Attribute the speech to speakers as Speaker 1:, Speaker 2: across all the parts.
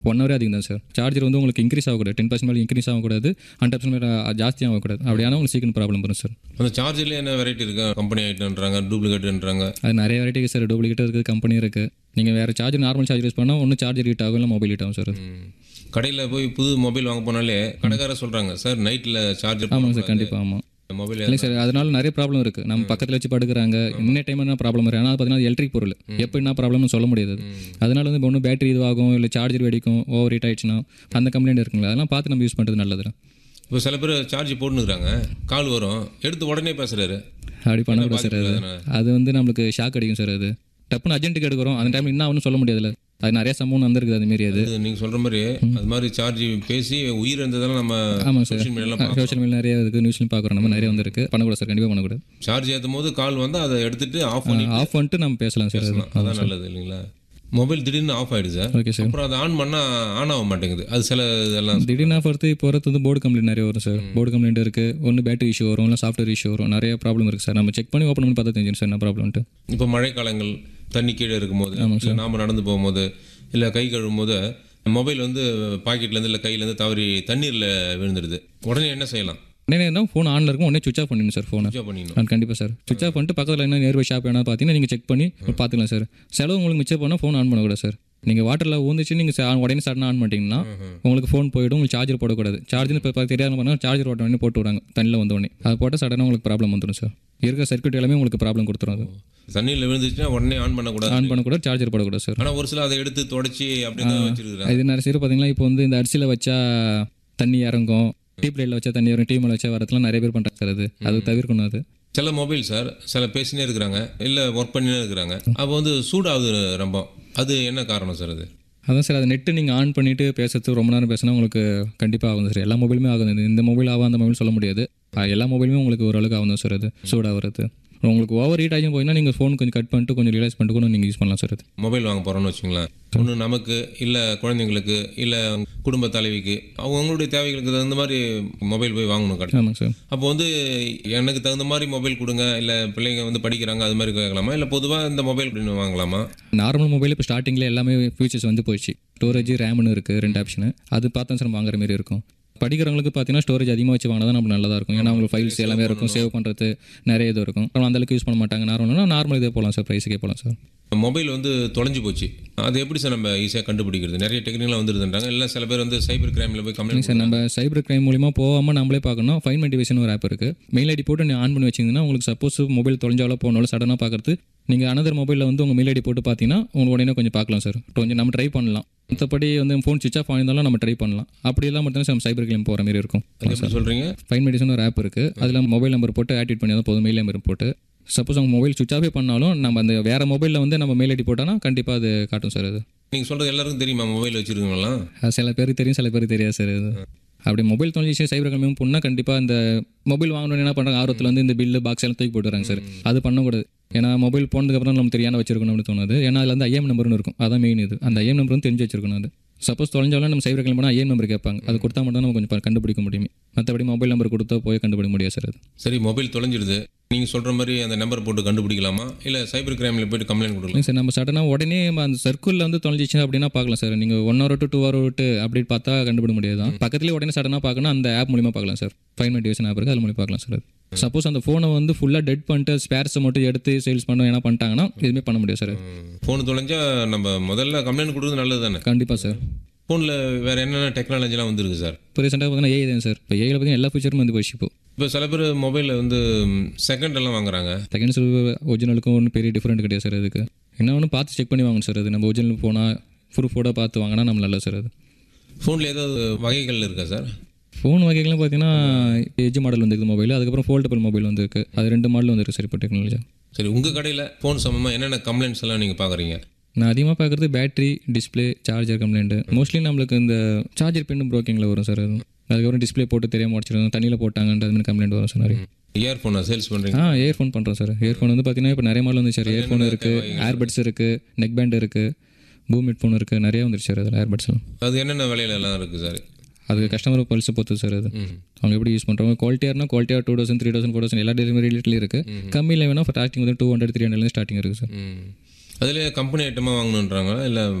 Speaker 1: One ஹவரே அதிகம் தான் sir charger வந்து உங்களுக்கு இன்க்ரீஸ் ஆகக்கூடாது டென் பர்சன்ட் மேலே இன்க்ரீஸ் ஆகக்கூடாது ஹண்ட்ரட் பர்சன்ட் மேலே ஜாஸ்தி ஆகக்கூடாது அப்படியான உங்களுக்கு சீக்கிரம் ப்ராப்ளம் வரும் சார்
Speaker 2: அந்த சார்ஜர்ல என்ன வெரைட்டி இருக்கு கம்பெனி ஐட்டம்ன்றாங்க டூப்ளிகேட்ன்றாங்க
Speaker 1: அது நிறைய வெரைட்டி சார் டூப்ளிகேட் இருக்குது கம்பெனி இருக்குது நீங்கள் வேறு சார்ஜர் நார்மல் சார்ஜர் யூஸ் பண்ணால் ஒன்று சார்ஜர் ஹீட் ஆகும் இல்லை மொபைல் ஹீட் ஆகும் சார் அது
Speaker 2: கடையில் போய் புது மொபைல் வாங்க போனாலே கடைக்காரர் சொல்றாங்க சார் நைட்டில் சார்ஜர்
Speaker 1: ஆமாங்க சார் கண்டிப்பாக ஆமாம்
Speaker 2: மொபைல்
Speaker 1: இல்லை சார் அதனால நிறைய ப்ராப்ளம் இருக்குது நம்ம பக்கத்தில் வச்சு படுக்கிறாங்க இன்ன டைம் என்ன ப்ராப்ளம் இருக்குது ஆனால் பார்த்தீங்கன்னா எலக்ட்ரிக் பொருள் எப்போ என்ன ப்ராப்ளம்னு சொல்ல முடியாது அது. அதனால வந்து ஒன்று பேட்டரி இதுவாகும் இல்லை சார்ஜர் வெடிக்கும் ஓவர் ஹீட் ஆயிடுச்சுன்னா அந்த கம்ப்ளைண்ட் இருக்குங்களா அதெல்லாம் பார்த்து நம்ம யூஸ் பண்ணுறது நல்லது
Speaker 2: இப்போ சில பேர் சார்ஜ் போட்டுனுக்குறாங்க கால் வரும் எடுத்து உடனே பேசுறாரு
Speaker 1: அப்படி பண்ணக்கூடாது சார் அது
Speaker 2: பாதிப்பு
Speaker 1: அது வந்து நம்மளுக்கு ஷாக் அடிக்கும் சார் அது டப்புன்னு அர்ஜென்ட்டுக்கு எடுக்கிறோம் அந்த டைம் என்ன ஆகும்னு சொல்ல முடியாதுல்ல அது நிறைய சம்பவம் வந்திருக்குது அது மாரி அது
Speaker 2: அது நீங்க சொல்ற மாதிரி அது மாதிரி சார்ஜ் பேசி உயிர் இருந்ததெல்லாம் நம்ம
Speaker 1: ஆமாங்க சார்
Speaker 2: சோஷியல் மீடியாலாம்
Speaker 1: சோஷியல் மீடியா நிறைய இருக்குது நியூஸ்லையும் பார்க்குறோம் நம்ம நிறைய வந்திருக்கு பண்ணக்கூடாது சார் கண்டிப்பாக பண்ணக்கூடாது
Speaker 2: சார்ஜ் ஏற்றும் போது கால் வந்து அதை எடுத்துட்டு ஆஃப் பண்ணி
Speaker 1: ஆஃப் பண்ணிட்டு நம்ம பேசலாம் சார் அது
Speaker 2: அதான் நல்லது இல்லைங்களா மொபைல் திடீர்னு ஆஃப் ஆயிடுது சார்
Speaker 1: ஓகே சார்
Speaker 2: அப்புறம் அதை ஆன் பண்ணா ஆன் ஆக மாட்டேங்குது அது சில இதெல்லாம்
Speaker 1: திடீர்னு பொறுத்து இப்போ வரது வந்து போர்டு கம்ப்ளைண்ட் நிறைய வரும் சார் போர்டு கம்ப்ளைண்ட் இருக்குது ஒன்று பேட்டரி இஷ்யூ வரும் இல்லை சாஃப்ட்வேர் இஷ்யூ வரும் நிறைய ப்ராப்ளம் இருக்குது சார் நம்ம செக் பண்ணி ஓப்பன் பண்ணி பார்த்தா தெரிஞ்சிடும் சார் என்ன ப்ராப்ளம்ட்டு
Speaker 2: இப்போ மழைக்காலங்கள் தண்ணி கீழே இருக்கும்போது இல்லை நாம நடந்து போகும்போது இல்லை கை கழுவும் போது மொபைல் வந்து பாக்கெட்லேருந்து இல்லை கையிலேருந்து தவறி தண்ணீரில் விழுந்துடுது உடனே என்ன செய்யலாம்
Speaker 1: உடனே என்ன ஃபோன் ஆனில் இருக்கும் உடனே சுவிச் ஆஃப் பண்ணிடணும் சார் ஃபோனை
Speaker 2: சுவிட்ச் பண்ணிடணும்
Speaker 1: கண்டிப்பாக சார் சுவிச் ஆஃப் பண்ணிட்டு பக்கத்தில் என்ன நியர்பை ஷாப் வேணா பார்த்தீங்கன்னா நீங்கள் செக் பண்ணி பார்த்துக்கலாம் சார் செலவு உங்களுக்கு மிச்சம் பண்ணால் ஃபோன் ஆன் பண்ணக்கூடாது சார் நீங்கள் வாட்டரில் ஊந்துச்சு நீங்கள் உடனே சடனாக ஆன் பண்ணிட்டீங்கன்னா உங்களுக்கு ஃபோன் போயிடும் உங்களுக்கு சார்ஜர் போடக்கூடாது சார்ஜர் இப்போ தெரியாத பண்ணால் சார்ஜர் ஓட்ட உடனே போட்டு விடுறாங்க தண்ணியில் வந்த உடனே அது போட்டால் சடனாக உங்களுக்கு ப்ராப்ளம் வந்துடும் சார் இருக்கிற சர்க்யூட் எல்லாமே உங்களுக்கு ப்ராப்ளம் கொடுத்துரும் அது
Speaker 2: தண்ணியில் விழுந்துச்சுன்னா உடனே ஆன் பண்ணக்கூடாது
Speaker 1: ஆன் பண்ணக்கூடாது சார்ஜர் போடக்கூடாது சார்
Speaker 2: ஆனால் ஒரு சில அதை எடுத்து தொடச்சி அப்படி தான் வச்சிருக்கிறாங்க
Speaker 1: இது நிறைய பேர் பார்த்தீங்கன்னா இப்போ வந்து இந்த அரிசியில் வச்சா தண்ணி இறங்கும் டீப் லைட்டில் வச்சா தண்ணி இறங்கும் டீமில் வச்சா வரதுலாம் நிறைய பேர் பண்ணுறாங்க சார் அது அது தவிர்க்கணும் அது
Speaker 2: சில மொபைல் சார் சில பேசினே இருக்கிறாங்க இல்லை ஒர்க் பண்ணினே இருக்கிறாங்க அப்போ வந்து சூடாகுது ரொம்ப அது என்ன காரணம் சார் அது
Speaker 1: அதான் சார் அது நெட்டு நீங்கள் ஆன் பண்ணிட்டு பேசுறது ரொம்ப நேரம் பேசினா உங்களுக்கு கண்டிப்பாக ஆகும் சார் எல்லா மொபைலுமே ஆகும் இது. இந்த மொபைல் ஆகும் அந்த மொபைல் சொல்ல முடியாது அஹ் எல்லா மொபைலுமே உங்களுக்கு ஓரளவுக்கு ஆகும் தான் சார் அது சூடாகிறது உங்களுக்கு ஓவர் ஹீட் ஆகியும் போயினா நீங்கள் ஃபோன் கொஞ்சம் கட் பண்ணிட்டு கொஞ்சம் ரிலாக்ஸ் பண்ணிட்டு கூட நீங்கள் யூஸ் பண்ணலாம் சார் அது
Speaker 2: மொபைல் வாங்க போகிறோம்னு வச்சுங்களேன் ஒன்று நமக்கு இல்லை குழந்தைங்களுக்கு இல்லை குடும்ப தலைவிக்கு அவங்களுடைய தேவைகளுக்கு தகுந்த மாதிரி மொபைல் போய் வாங்கணும் கடை
Speaker 1: ஆமாங்க சார்
Speaker 2: அப்போ வந்து எனக்கு தகுந்த மாதிரி மொபைல் கொடுங்க இல்லை பிள்ளைங்க வந்து படிக்கிறாங்க அது மாதிரி கேட்கலாமா இல்லை பொதுவாக இந்த மொபைல் அப்படின்னு வாங்கலாமா
Speaker 1: நார்மல் மொபைல் இப்போ ஸ்டார்டிங்கில் எல்லாமே ஃபீச்சர்ஸ் வந்து போயிடுச்சு ஸ்டோரேஜ் ரேம்னு இருக்குது ரெண்டு ஆப்ஷனு அது பார்த்தா சார் வாங்குற மாதிரி இருக்கும் படிக்கிறவங்களுக்கு பார்த்தீங்கன்னா ஸ்டோரேஜ் அதிகமாக வச்சு வாங்கினா தான் நமக்கு நல்லதாக இருக்கும் ஏன்னா உங்களுக்கு ஃபைல்ஸ் எல்லாமே இருக்கும் சேவ் பண்ணுறது நிறைய இது இருக்கும் அப்புறம் அந்த அளவுக்கு யூஸ் பண்ண மாட்டாங்க நார்மல்னா நார்மல் இதே போகலாம் சார் ப்ரைஸுக்கே போகலாம் சார்
Speaker 2: மொபைல் வந்து தொலைஞ்சு போச்சு அது எப்படி சார் நம்ம ஈஸியாக கண்டுபிடிக்கிறது நிறைய டெக்னிக்கலாக வந்துருதுன்றாங்க இல்லை சில பேர் வந்து சைபர் கிரைமில் போய் கம்ப்ளைண்ட்
Speaker 1: சார் நம்ம சைபர் கிரைம் மூலிமா போகாமல் நம்மளே பார்க்கணும் ஃபைன் மெடிவேஷன் ஒரு ஆப் இருக்குது மெயில் ஐடி போட்டு நீங்கள் ஆன் பண்ணி வச்சிங்கன்னா உங்களுக்கு சப்போஸ் மொபைல் தொலைஞ்சாலோ போனாலும் சடனாக பார்க்கறது நீங்கள் அனதர் மொபைலில் வந்து உங்கள் மெயில் ஐடி போட்டு பார்த்தீங்கன்னா உங்களுக்கு உடனே கொஞ்சம் பார்க்கலாம் சார் கொஞ்சம் நம்ம ட்ரை பண்ணலாம் மற்றபடி வந்து ஃபோன் சுவிச் ஆஃப் ஆயிருந்தாலும் நம்ம ட்ரை பண்ணலாம் அப்படி எல்லாம் மட்டும் தான் சைபர் கிரைம் போகிற மாதிரி இருக்கும்
Speaker 2: எப்படி சொல்கிறீங்க
Speaker 1: ஃபைன் மெடிசன் ஒரு ஆப் இருக்குது அதில் மொபைல் நம்பர் போட்டு ஆக்டிவேட் பண்ணி தான் போதும் மெயில் நம்பர் போட்டு சப்போஸ் அவங்க மொபைல் சுவிச் ஆஃபே பண்ணாலும் நம்ம அந்த வேறு மொபைலில் வந்து நம்ம மெயில் ஐடி போட்டோன்னா கண்டிப்பாக அது காட்டும் சார் அது
Speaker 2: நீங்கள் சொல்கிறது எல்லாருக்கும் தெரியுமா மொபைல் வச்சுருக்கீங்களா
Speaker 1: அது சில பேருக்கு தெரியும் சில பேருக்கு தெரியாது சார் இது அப்படி மொபைல் தொழிற்சி சைபர் கிரைம் போனால் கண்டிப்பாக இந்த மொபைல் வாங்கணும்னு என்ன பண்ணுறாங்க ஆர்வத்தில் வந்து இந்த பில்லு பாக்ஸ் எல்லாம் தூக்கி போட்டுறாங்க சார் அது பண்ணக்கூடாது ஏன்னா மொபைல் போனதுக்கப்புறம் நம்ம தெரியாம வச்சிருக்கணும் அப்படின்னு தோணுது ஏன்னா அதில் வந்து ஐஎம் நம்பர்னு இருக்கும் அதான் மெயின் இது அந்த ஐஎம் நம்பர் வந்து தெரிஞ்சு வச்சிருக்கணும் அது சப்போஸ் தொலைஞ்சாலும் நம்ம சைபர் கிரைம் பண்ணால் ஐஎம் நம்பர் கேட்பாங்க அது கொடுத்தா மட்டும் தான் நம்ம கொஞ்சம் ப- கண்டுபிடிக்க முடியும் மற்றபடி மொபைல் நம்பர் கொடுத்தா போய் கண்டுபிடிக்க முடியாது சார் அது
Speaker 2: சரி மொபைல் தொலைஞ்சிடுது நீங்கள் சொல்கிற மாதிரி அந்த நம்பர் போட்டு கண்டுபிடிக்கலாமா இல்லை சைபர் கிரைமில் போயிட்டு கம்ப்ளைண்ட் கொடுக்கலாம்
Speaker 1: இல்லைங்க சார் நம்ம சடனாக உடனே நம்ம அந்த சர்க்கிளில் வந்து தொலைஞ்சிச்சு அப்படின்னா பார்க்கலாம் சார் நீங்கள் one hour to two hour விட்டு அப்படி பார்த்தா கண்டுபிடிக்க முடியாது தான் பக்கத்துலேயே உடனே சடனாக பார்க்கணும் அந்த ஆப் மூலியமாக பார்க்கலாம் சார் ஃபைன் மெடிவேஷன் ஆப் இருக்குது அது மூலியமாக பார்க்கலாம் சார் சப்போஸ் அந்த ஃபோனை வந்து ஃபுல்லாக டெட் பண்ணிட்டு ஸ்பேர்ஸை மட்டும் எடுத்து சேல்ஸ் பண்ண என்ன பண்ணிட்டாங்கன்னா எதுவுமே பண்ண முடியாது சார்
Speaker 2: ஃபோன் தொலைஞ்சா நம்ம முதல்ல கம்ப்ளைண்ட் கொடுக்குறது நல்லது தானே
Speaker 1: கண்டிப்பாக சார்
Speaker 2: ஃபோனில் வேறு என்னென்ன டெக்னாலஜிலாம் வந்துருக்கு சார்
Speaker 1: இப்போ ரீசெண்டாக பார்த்தீங்கன்னா ஏஐ தான் சார் இப்போ ஏஐயில் பார்த்தீங்கன்னா எல்லா ஃபீச்சரும் வந்து போயிடுச்சு இப்போ
Speaker 2: இப்போ சில பேர் மொபைலில் வந்து செகண்ட் எல்லாம் வாங்குறாங்க
Speaker 1: செகண்ட்ஸ் ஒரிஜினலுக்கும் ஒன்றும் பெரிய டிஃப்ரெண்ட் கிடையாது சார் அதுக்கு என்ன ஒன்று பார்த்து செக் பண்ணி வாங்கணும் சார் அது நம்ம ஒரிஜினல் போனால் ப்ரூஃபோட பார்த்து வாங்கினா நம்ம நல்லது சார் அது
Speaker 2: ஃபோனில் ஏதாவது வகைகள் இருக்கா சார்
Speaker 1: ஃபோன் வகைகள்லாம் பார்த்தீங்கன்னா எஜ் மாடல் வந்துருக்கு மொபைல் அதுக்கப்புறம் ஃபோல்டபுள் மொபைல் வந்துருக்கு அது ரெண்டு மாடல் வந்துருக்கு சார் இப்போ டெக்னாலஜி
Speaker 2: சரி உங்கள் கடையில் ஃபோன் சம்மந்தமாக என்னென்ன கம்ப்ளைண்ட்ஸ் எல்லாம் நீங்கள் பார்க்குறீங்க
Speaker 1: நான் அதிகமாக பார்க்குறது battery display charger complaint mostly நம்மளுக்கு இந்த சார்ஜர் பின்னும் ப்ரோக்கிங்கில் வரும் சார் அது அதுக்கப்புறம் டிஸ்ப்ளே போட்டு தெரியாம உடச்சிருந்தோம் தண்ணியில் போட்டாங்கன்ற அது மாதிரி கம்ப்ளைண்ட் வரும் சார் நிறைய
Speaker 2: இயர்ஃபோனை சேல்ஸ் பண்ணுறீங்க
Speaker 1: ஆ இயர்ஃபோன் பண்ணுறோம் சார் இயர்ஃபோன் வந்து பார்த்தீங்கன்னா இப்போ நிறைய மாடல் வந்து சார் இயர்ஃபோன் இருக்குது ஏர்பட்ஸ் இருக்குது நெக் பேண்ட் இருக்குது பூம் ஹெட்ஃபோன் இருக்குது நிறைய வந்துருச்சு சார் அதில் ஏர்பட்ஸ்லாம்
Speaker 2: அது என்னென்ன விலையில எல்லாம் இருக்குது சார்
Speaker 1: அது கஸ்டமர் பல்ஸ் பொறுத்து சார் அது
Speaker 2: ம்
Speaker 1: அவங்க எப்படி யூஸ் பண்ணுறாங்க குவாலிட்டியார்னா குவாலிட்டியாக two thousand three thousand four thousand எல்லா டெலிவரி ரேட்லையும் இருக்குது கம்மியில் வேணால் ஸ்டார்டிங் வந்து டூ ஹண்ட்ரட் த்ரீ ஹண்ட்ரட்லேருந்து ஸ்டார்டிங் இருக்குது சார்
Speaker 2: ம் அதில் கம்பெனி ஐட்டமாக வாங்கணுன்றாங்களா இல்லை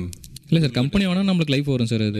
Speaker 1: இல்லை சார் கம்பெனி வேணால் நம்மளுக்கு லைஃப் வரும் சார் அது